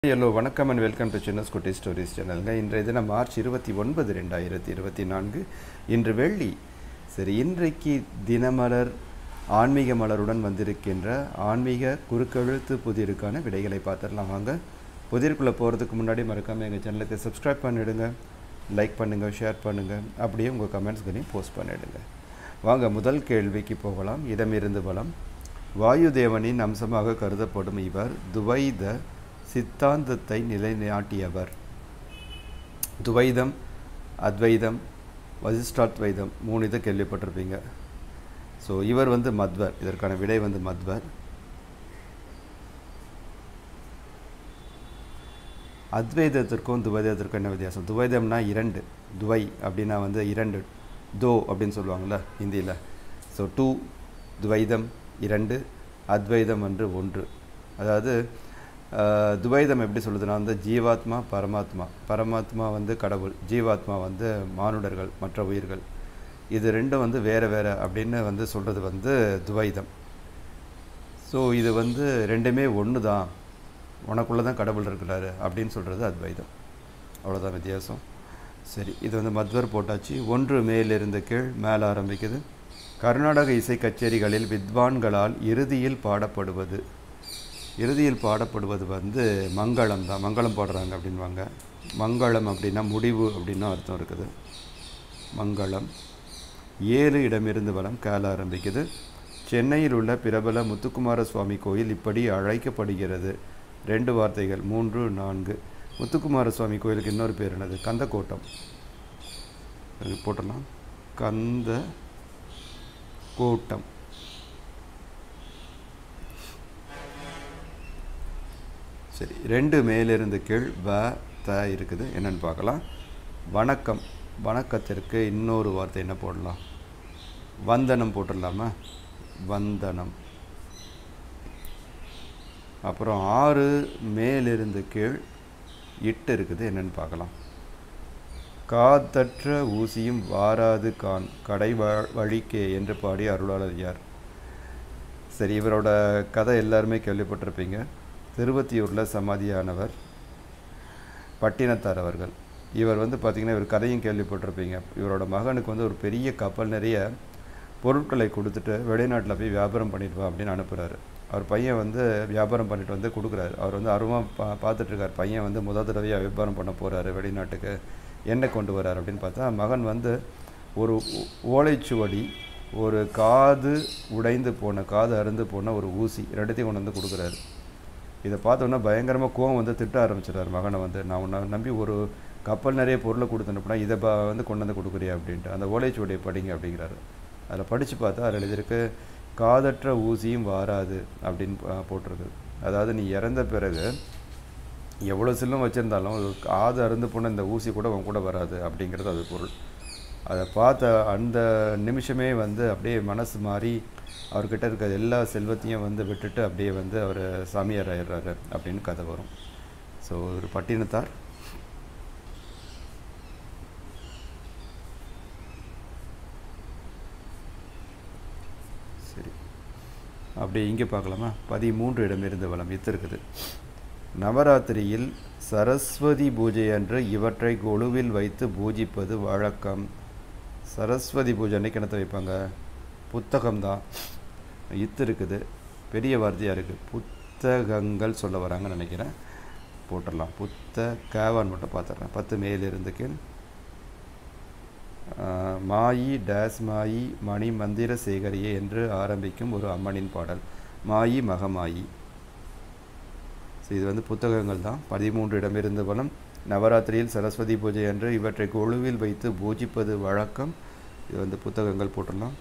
hello வணக்கம் and welcome to சின்ன குட்டி ஸ்டோரிஸ் சேனலுங்க இன்றைய தினம் மார்ச் இருபத்தி ஒன்பது ரெண்டாயிரத்தி இருபத்தி நான்கு இன்று வெள்ளி சரி இன்றைக்கு தினமலர் ஆன்மீக மலருடன் வந்திருக்கின்ற ஆன்மீக குறுக்கெழுத்து புதிருக்கான விடைகளை பார்த்துடலாம் வாங்க புதிருக்குள்ளே போகிறதுக்கு முன்னாடி மறக்காமல் எங்கள் சேனலுக்கு சப்ஸ்கிரைப் பண்ணிவிடுங்க லைக் பண்ணுங்கள் ஷேர் பண்ணுங்கள் அப்படியே உங்கள் கமெண்ட்ஸ்களையும் போஸ்ட் பண்ணிவிடுங்க வாங்க முதல் கேள்விக்கு போகலாம் இடமிருந்து பலம் வாயுதேவனின் அம்சமாக கருதப்படும் இவர் துவைத சித்தாந்தத்தை நிலைநாட்டியவர் துவைதம் அத்வைதம் வசிஷ்டாத்வைதம் மூணு இதை கேள்விப்பட்டிருப்பீங்க ஸோ இவர் வந்து மத்வர் இதற்கான விடை வந்து மத்வர் அத்வைதத்திற்கும் துவைதத்திற்கும் என்ன வித்தியாசம் துவைதம்னா இரண்டு துவை அப்படின்னா வந்து இரண்டு தோ அப்படின்னு சொல்லுவாங்கள்ல ஹிந்தியில் ஸோ டூ துவைதம் இரண்டு அத்வைதம் என்று ஒன்று அதாவது ஆஹ், துவைதம் எப்படி சொல்லுதுன்னா வந்து ஜீவாத்மா பரமாத்மா பரமாத்மா வந்து கடவுள் ஜீவாத்மா வந்து மானுடர்கள் மற்ற உயிர்கள் இது ரெண்டும் வந்து வேறு வேறு அப்படின்னு வந்து சொல்கிறது வந்து துவைதம் ஸோ இது வந்து ரெண்டுமே ஒன்று தான் உனக்குள்ளே தான் கடவுள் இருக்கிறாரு அப்படின்னு சொல்கிறது அத்வைதம் அவ்வளோதான் வித்தியாசம் சரி இது வந்து மத்வர் போட்டாச்சு ஒன்று மேலிருந்து கீழ் மேலே ஆரம்பிக்குது கர்நாடக இசை கச்சேரிகளில் வித்வான்களால் இறுதியில் பாடப்படுவது இறுதியில் பாடப்படுவது வந்து மங்களம் தான் மங்களம் பாடுறாங்க அப்படின்வாங்க மங்களம் அப்படின்னா முடிவு அப்படின்னு அர்த்தம் இருக்குது மங்களம் ஏழு இடமிருந்து வலம் கேள ஆரம்பிக்குது சென்னையில் உள்ள பிரபல முத்துக்குமார சுவாமி கோயில் இப்படி அழைக்கப்படுகிறது ரெண்டு வார்த்தைகள் மூன்று நான்கு முத்துக்குமார சுவாமி கோயிலுக்கு இன்னொரு பேர் என்னது கந்தக்கோட்டம் அது போட்டலாம் கந்த கோட்டம் சரி ரெண்டு மேலிருந்து கீழ் வ த இருக்குது என்னன்னு பார்க்கலாம் வணக்கம் வணக்கத்திற்கு இன்னொரு வார்த்தை என்ன போடலாம் வந்தனம் போட்டுடலாமா வந்தனம் அப்புறம் ஆறு மேலிருந்து கீழ் இட்டு இருக்குது என்னன்னு பார்க்கலாம் காத்தற்ற ஊசியும் வாராது கான் கடை வ- வழிக்கே என்று பாடி அருளாளர் யார் சரி இவரோட கதை எல்லாருமே கேள்விப்பட்டிருப்பீங்க திருவத்தியூரில் சமாதியானவர் பட்டினத்தார் அவர்கள் இவர் வந்து பார்த்திங்கன்னா இவர் கதையும் கேள்விப்பட்டிருப்பீங்க இவரோட மகனுக்கு வந்து ஒரு பெரிய கப்பல் நிறைய பொருட்களை கொடுத்துட்டு வெளிநாட்டில் போய் வியாபாரம் பண்ணிட்டு வா அப்படின்னு அனுப்புகிறாரு அவர் பையன் வந்து வியாபாரம் பண்ணிட்டு வந்து கொடுக்குறாரு அவர் வந்து ஆர்வமாக பா பார்த்துட்ருக்கார் பையன் வந்து முதல் தடவையாக வியாபாரம் பண்ண போகிறாரு வெளிநாட்டுக்கு என்ன கொண்டு வரார் அப்படின்னு பார்த்தா மகன் வந்து ஒரு ஓ- ஓலைச்சுவடி ஒரு காது உடைந்து போன காது அறுந்து போன ஒரு ஊசி ரெண்டுத்தையும் கொண்டு வந்து கொடுக்குறாரு இதை பார்த்தோன்னா பயங்கரமாக கோவம் வந்து திட்ட ஆரம்பிச்சிடாரு மகனை வந்து நான் உன்னை நம்பி ஒரு கப்பல் நிறைய பொருளை கொடுத்து அனுப்புனா இதை ப வந்து கொண்டு வந்து கொடுக்குறியா அப்படின்ட்டு அந்த ஓலைச்சுவடியை படிங்க அப்படிங்கிறாரு அதில் படித்து பார்த்தா அதில் எழுதியிருக்கு காதற்ற ஊசியும் வாராது அப்படின்னு ப- போட்டிருக்கு அதாவது நீ இறந்த பிறகு எவ்வளோ செல்லம் வச்சுருந்தாலும் அது காது அருந்து போன இந்த ஊசி கூட உன் கூட வராது அப்படிங்கிறது அது பொருள் அதை பார்த்த அந்த நிமிஷமே வந்து அப்படியே மனசு மாறி அவர்கிட்ட இருக்க எல்லா செல்வத்தையும் வந்து விட்டுட்டு அப்படியே வந்து அவர் சாமியார் ஆயிடுறாரு அப்படின்னு கதை வரும் ஸோ ஒரு பட்டினத்தார் சரி அப்படியே இங்கே பார்க்கலாமா பதிமூன்று இடமிருந்து வளம் இத்து இருக்குது நவராத்திரியில் சரஸ்வதி பூஜை அன்று இவற்றை கொலுவில் வைத்து பூஜிப்பது வழக்கம் சரஸ்வதி பூஜை அன்னைக்கு என்னத்தை வைப்பாங்க புத்தகம்தான் இத்து இருக்குது பெரிய வார்த்தையாக இருக்குது புத்தகங்கள் சொல்ல வராங்கன்னு நினைக்கிறேன் போட்டுடலாம் புத்த கேவான் மட்டும் பார்த்துட்றேன் பத்து மேலிருந்து கீழ் ஆஹ், மாயி டேஸ் மாயி மணி மந்திர சேகரியே என்று ஆரம்பிக்கும் ஒரு அம்மனின் பாடல் மாயி மகமாயி ஸோ இது வந்து புத்தகங்கள் தான் பதிமூன்று இடமிருந்து வலம் நவராத்திரியில் சரஸ்வதி பூஜை அன்று இவற்றை கொழுவில் வைத்து பூஜிப்பது வழக்கம் இது வந்து புத்தகங்கள் போட்டுடலாம்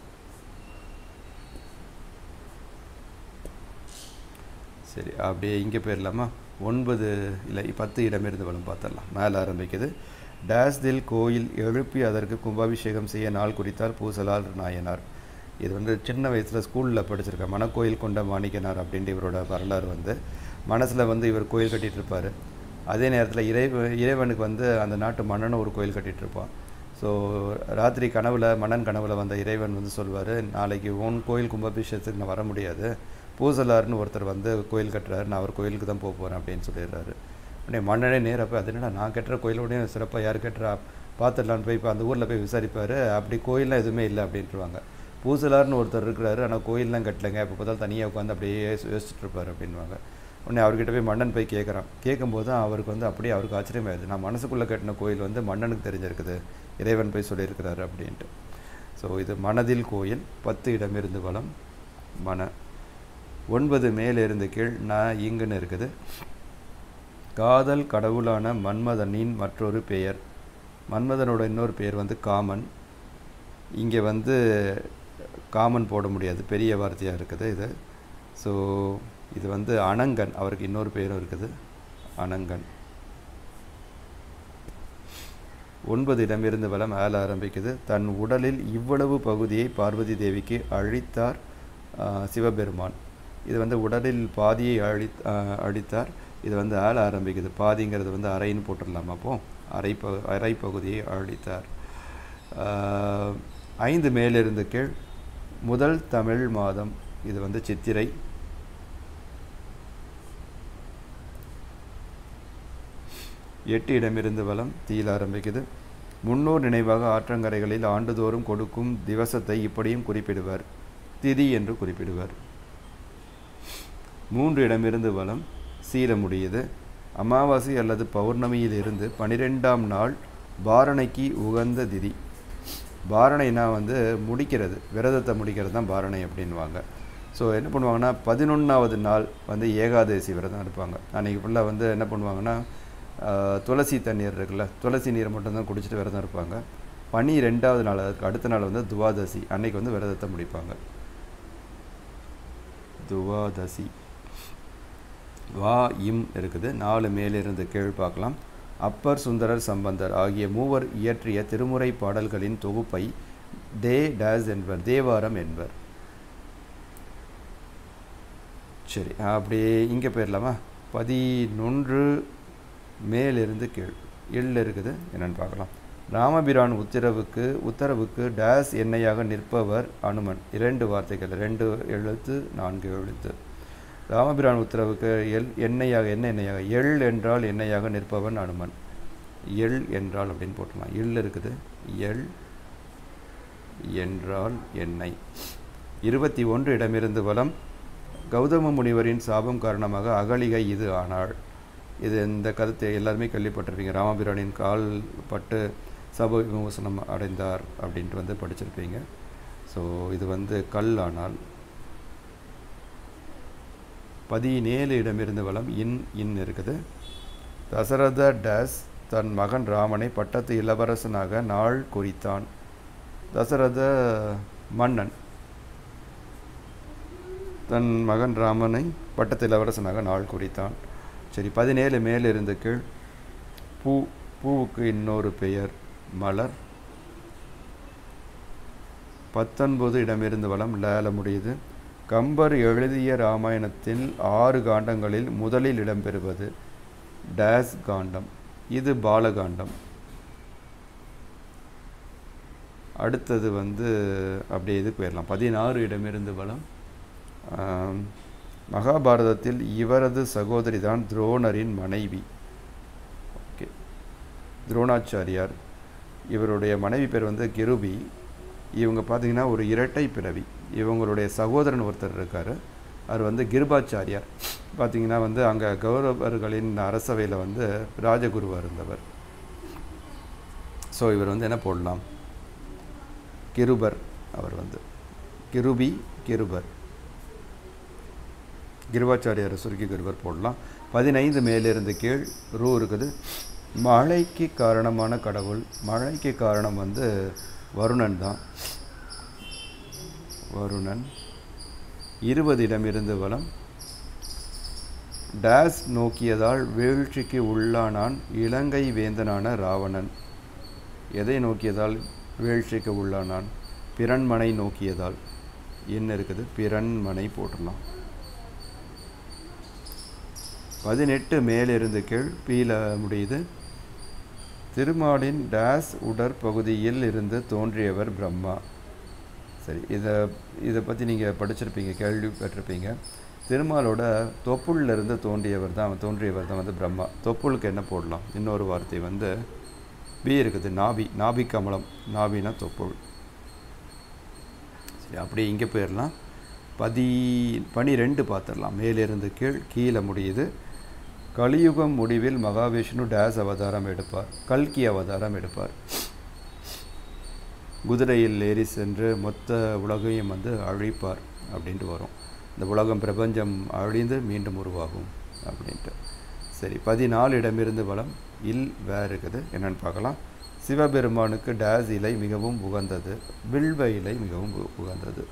சரி அப்படியே இங்கே போயிடலாமா ஒன்பது இல்லை பத்து இடமிருந்து வலம் பார்த்துடலாம் மேலே ஆரம்பிக்குது டேஸ்தில் கோயில் எழுப்பி அதற்கு கும்பாபிஷேகம் செய்ய நாள் குறித்தார் பூசலால் நாயனார் இது வந்து சின்ன வயசில் ஸ்கூலில் படிச்சிருக்கேன் மணக்கோயில் கொண்ட மாணிக்கனார் அப்படின்ட்டு இவரோட வரலாறு வந்து மனசில் வந்து இவர் கோயில் கட்டிட்டு இருப்பார் அதே நேரத்தில் இறை இறைவனுக்கு வந்து அந்த நாட்டு மன்னனும் ஒரு கோயில் கட்டிட்டு இருப்பான் ஸோ ராத்திரி கனவுல மன்னன் கனவுல வந்த இறைவன் வந்து சொல்வார் நாளைக்கு உன் கோயில் கும்பாபிஷேகத்துக்கு நான் வர முடியாது பூசலார்னு ஒருத்தர் வந்து கோயில் கட்டுறாரு நான் அவர் கோயிலுக்கு தான் போக போகிறேன் அப்படின்னு சொல்லிடுறாரு உடனே மன்னனே நேராக போய் அது என்னடா நான் கட்டுற கோயிலோடய சிறப்பாக யார் கட்டுறா பார்த்துடலான்னு போய் இப்போ அந்த ஊரில் போய் விசாரிப்பார் அப்படி கோயில்லாம் எதுவுமே இல்லை அப்படின்ட்டுருவாங்க பூசலார்னு ஒருத்தர் இருக்கிறாரு ஆனால் கோயிலெலாம் கட்டலைங்க இப்போ பார்த்தாலும் தனியாக உட்காந்து அப்படியே யோசிச்சுட்டு இருப்பார் அப்படின்வாங்க உடனே அவர்கிட்ட போய் மன்னன் போய் கேட்குறான் கேட்கும்போது தான் அவருக்கு வந்து அப்படியே அவருக்கு ஆச்சரியமாயிருது நான் மனசுக்குள்ளே கட்டின கோயில் வந்து மன்னனுக்கு தெரிஞ்சிருக்குது இறைவன் போய் சொல்லியிருக்கிறாரு அப்படின்ட்டு ஸோ இது மனதில் கோயில் பத்து இடமிருந்து வளம் மன ஒன்பது மேலிருந்து கீழ் நான் இங்குன்னு இருக்குது காதல் கடவுளான மன்மதனின் மற்றொரு பெயர் மன்மதனோட இன்னொரு பெயர் வந்து காமன் இங்கே வந்து காமன் போட முடியாது பெரிய வார்த்தையாக இருக்குது இது ஸோ இது வந்து அனங்கன் அவருக்கு இன்னொரு பேரும் இருக்குது அனங்கன் ஒன்பது இடமிருந்து வலம் ஆள ஆரம்பிக்குது தன் உடலில் இவ்வளவு பகுதியை பார்வதி தேவிக்கு அழித்தார் சிவபெருமான் இது வந்து உடலில் பாதியை அழி அழித்தார் இது வந்து ஆள ஆரம்பிக்குது பாதிங்கிறது வந்து அரைன்னு போட்டுடலாமா அப்போ அரை ப அரை பகுதியை அழித்தார் ஐந்து மேலிருந்து கீழ் முதல் தமிழ் மாதம் இது வந்து சித்திரை எட்டு இடமிருந்து வலம் தீயில் ஆரம்பிக்குது முன்னோர் நினைவாக ஆற்றங்கரைகளில் ஆண்டுதோறும் கொடுக்கும் திவசத்தை இப்படியும் குறிப்பிடுவார் திதி என்று குறிப்பிடுவார் மூன்று இடமிருந்து வலம் சீல முடியுது அமாவாசை அல்லது பௌர்ணமியில் இருந்து பனிரெண்டாம் நாள் பாரணைக்கு உகந்த திதி பாரணைனா வந்து முடிக்கிறது விரதத்தை முடிக்கிறது தான் பாரணை அப்படின்வாங்க ஸோ என்ன பண்ணுவாங்கன்னா பதினொன்றாவது நாள் வந்து ஏகாதசி விரதம் இருப்பாங்க அன்றைக்கி ஃபுல்லாக வந்து என்ன பண்ணுவாங்கன்னா துளசி தண்ணீர் இருக்குல்ல துளசி நீரை மட்டும்தான் குடிச்சிட்டு விரதம் இருப்பாங்க பனி ரெண்டாவது நாள் அதுக்கு அடுத்த நாள் வந்து துவாதசி அன்னைக்கு வந்து விரதத்தை முடிப்பாங்க துவாதசி வா இம் இருக்குது நாலு மேலிருந்து கீழ் பார்க்கலாம் அப்பர் சுந்தரர் சம்பந்தர் ஆகிய மூவர் இயற்றிய திருமுறை பாடல்களின் தொகுப்பை தே டேஸ் என்பர் தேவாரம் என்பர் சரி அப்படியே இங்கே போயிடலாமா பதினொன்று மேலிருந்து கீழ் எள் இருக்குது என்னன்னு பார்க்கலாம் ராமபிரான் உத்தரவுக்கு உத்தரவுக்கு டேஸ் எண்ணெயாக நிற்பவர் அனுமன் இரண்டு வார்த்தைகள் ரெண்டு எழுத்து நான்கு எழுத்து ராமபிரான் உத்தரவுக்கு எல் எண்ணெயாக என்ன எண்ணெயாக எள் என்றால் எண்ணெயாக நிற்பவன் அனுமன் எள் என்றால் அப்படின்னு போட்டுக்கலாம் எள் இருக்குது எள் என்றால் எண்ணெய் இருபத்தி ஒன்று இடமிருந்து வலம் கௌதம முனிவரின் சாபம் காரணமாக அகலிகை இது ஆனாள் இது இந்த கருத்தை எல்லாருமே கேள்விப்பட்டிருப்பீங்க ராமபிரானின் கால் பட்டு சப விமோசனம் அடைந்தார் அப்படின்ட்டு வந்து படிச்சிருப்பீங்க ஸோ இது வந்து கல் ஆனால் பதினேழு இடமிருந்து வளம் இன் இன் இருக்குது தசரத டேஸ் தன் மகன் ராமனை பட்டத்து இளவரசனாக நாள் குறித்தான் தசரத மன்னன் தன் மகன் ராமனை பட்டத்து இளவரசனாக நாள் குறித்தான் சரி பதினேழு மேலிருந்து கீழ் பூ பூவுக்கு இன்னொரு பெயர் மலர் பத்தொன்பது இடமிருந்து வளம் லேல முடியுது கம்பர் எழுதிய ராமாயணத்தில் ஆறு காண்டங்களில் முதலில் இடம்பெறுவது டேஸ் காண்டம் இது பாலகாண்டம் அடுத்தது வந்து அப்படியே இதுக்கு போயிடலாம் பதினாறு இடமிருந்து வளம் மகாபாரதத்தில் இவரது சகோதரி தான் துரோணரின் மனைவி ஓகே துரோணாச்சாரியார் இவருடைய மனைவி பேர் வந்து கிருபி இவங்க பார்த்தீங்கன்னா ஒரு இரட்டை பிறவி இவங்களுடைய சகோதரன் ஒருத்தர் இருக்கார் அவர் வந்து கிருபாச்சாரியார் பார்த்தீங்கன்னா வந்து அங்கே கௌரவர்களின் அரசவையில் வந்து ராஜகுருவாக இருந்தவர் ஸோ இவர் வந்து என்ன போடலாம் கிருபர் அவர் வந்து கிருபி கிருபர் கிருபாச்சாரியார் சுருக்கி கிருபர் போடலாம் பதினைந்து மேலிருந்து கீழ் ரூ இருக்குது மழைக்கு காரணமான கடவுள் மழைக்கு காரணம் வந்து வருணன் தான் வருணன் இருபது இடமிருந்து வளம் டேஸ் நோக்கியதால் வீழ்ச்சிக்கு உள்ளானான் இலங்கை வேந்தனான ராவணன் எதை நோக்கியதால் வீழ்ச்சிக்கு உள்ளானான் பிறன்மனை நோக்கியதால் என்ன இருக்குது பிறன்மனை போட்டுடலாம் பதினெட்டு மேலிருந்து கீழ் பீல முடியுது திருமாலின் டேஸ் உடற்பகுதியில் இருந்து தோன்றியவர் பிரம்மா சரி இதை இதை பற்றி நீங்கள் படிச்சிருப்பீங்க கேள்விப்பட்டிருப்பீங்க திருமாலோட தொப்புள்ல இருந்து தோன்றியவர் தான் தோன்றியவர் தான் வந்து பிரம்மா தொப்புளுக்கு என்ன போடலாம் இன்னொரு வார்த்தை வந்து பி இருக்குது நாபி நாபி கமலம் நாபினா தொப்புள் சரி அப்படியே இங்கே போயிடலாம் பதி பனிரெண்டு பார்த்துடலாம் மேலிருந்து கீழ் கீழே முடியுது கலியுகம் முடிவில் மகாவிஷ்ணு டேஸ் அவதாரம் எடுப்பார் கல்கி அவதாரம் எடுப்பார் குதிரையில் ஏறி சென்று மொத்த உலகையும் வந்து அழிப்பார் அப்படின்ட்டு வரும் இந்த உலகம் பிரபஞ்சம் அழிந்து மீண்டும் உருவாகும் அப்படின்ட்டு சரி பதினாலு இடமிருந்து வளம் இல் வேறு இருக்குது என்னன்னு பார்க்கலாம் சிவபெருமானுக்கு டேஸ் இலை மிகவும் உகந்தது வில்வ இலை மிகவும் உ- உகந்தது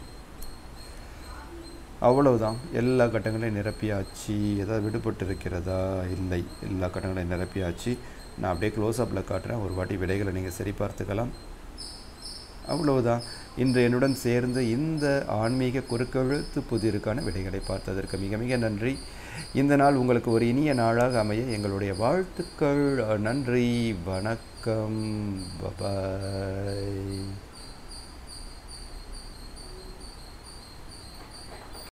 அவ்வளவுதான் எல்லா கட்டங்களையும் நிரப்பியாச்சு ஏதாவது விடுபட்டு இருக்கிறதா இல்லை எல்லா கட்டங்களையும் நிரப்பியாச்சு நான் அப்படியே க்ளோஸ்அப்பில் காட்டுறேன் ஒரு வாட்டி விடைகளை நீங்கள் சரி பார்த்துக்கலாம் அவ்வளவுதான் இன்று என்னுடன் சேர்ந்து இந்த ஆன்மீக குறுக்கெழுத்து புதிருக்கான விடைகளை பார்த்ததற்கு மிக மிக நன்றி இந்த நாள் உங்களுக்கு ஒரு இனிய நாளாக அமைய எங்களுடைய வாழ்த்துக்கள் நன்றி வணக்கம் பபாய்